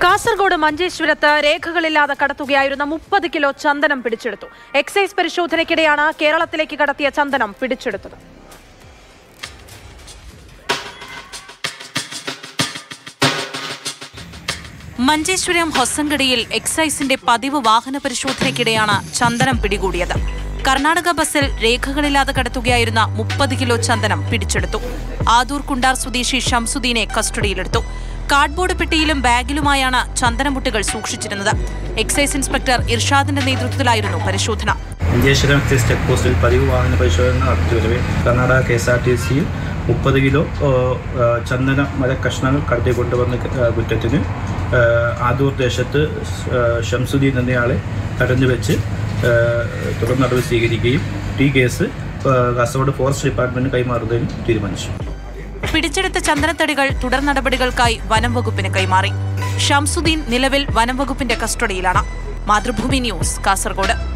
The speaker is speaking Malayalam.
കാസർഗോഡ് മഞ്ചേശ്വരത്ത് രേഖകളില്ലാതെ കടത്തുകയായിരുന്ന മുപ്പത് കിലോ ചന്ദനം പിടിച്ചെടുത്തു എക്സൈസ് പരിശോധനയ്ക്കിടെയാണ് കേരളത്തിലേക്ക് കടത്തിയ ചന്ദനം പിടിച്ചെടുത്തത് മഞ്ചേശ്വരം ഹൊസങ്കടിയിൽ എക്സൈസിന്റെ പതിവ് വാഹന പരിശോധനയ്ക്കിടെയാണ് ചന്ദനം പിടികൂടിയത് കർണാടക ബസ്സിൽ രേഖകളില്ലാതെ കടത്തുകയായിരുന്ന മുപ്പത് കിലോ ചന്ദനം പിടിച്ചെടുത്തു ആദൂർ കുണ്ടാർ സ്വദേശി ഷംസുദ്ദീനെ കസ്റ്റഡിയിലെടുത്തു കാർഡ്ബോർഡ് പെട്ടിയിലും ബാഗിലുമായാണ് ചന്ദനമുട്ടുകൾ സൂക്ഷിച്ചിരുന്നത് എക്സൈസ് ഇൻസ്പെക്ടർ ഇർഷാദിന്റെ നേതൃത്വത്തിലായിരുന്നു പരിശോധന മഞ്ചേശ്വരം എക്സൈസ് ചെക്ക് പോസ്റ്റിൽ പതിവ് വാഹന പരിശോധന നടത്തിവരവെ Karnataka K S R T സിയിൽ മുപ്പത് കിലോ ഓ, ആ, ചന്ദന മര കഷ്ണങ്ങൾ കടത്തിക്കൊണ്ടുവന്ന ആ, കുറ്റത്തിന് ആ, ആദൂർ ദേശത്ത് ആ, ഷംസുദ്ദീൻ എന്നയാളെ തടഞ്ഞു വെച്ച് ആ, തുടർ നടപടി സ്വീകരിക്കുകയും ഈ കേസ് ആ, കാസർഗോഡ് ഫോറസ്റ്റ് ഡിപ്പാർട്ട്മെൻറ്റിന് കൈമാറുന്നതിനും തീരുമാനിച്ചു പിടിച്ചെടുത്ത ചന്ദനത്തടികൾ തുടർ നടപടികൾക്കായി വനം വകുപ്പിന് കൈമാറി ഷംസുദ്ദീൻ നിലവിൽ വനം വകുപ്പിന്റെ കസ്റ്റഡിയിലാണ് മാതൃഭൂമി ന്യൂസ് കാസർഗോഡ്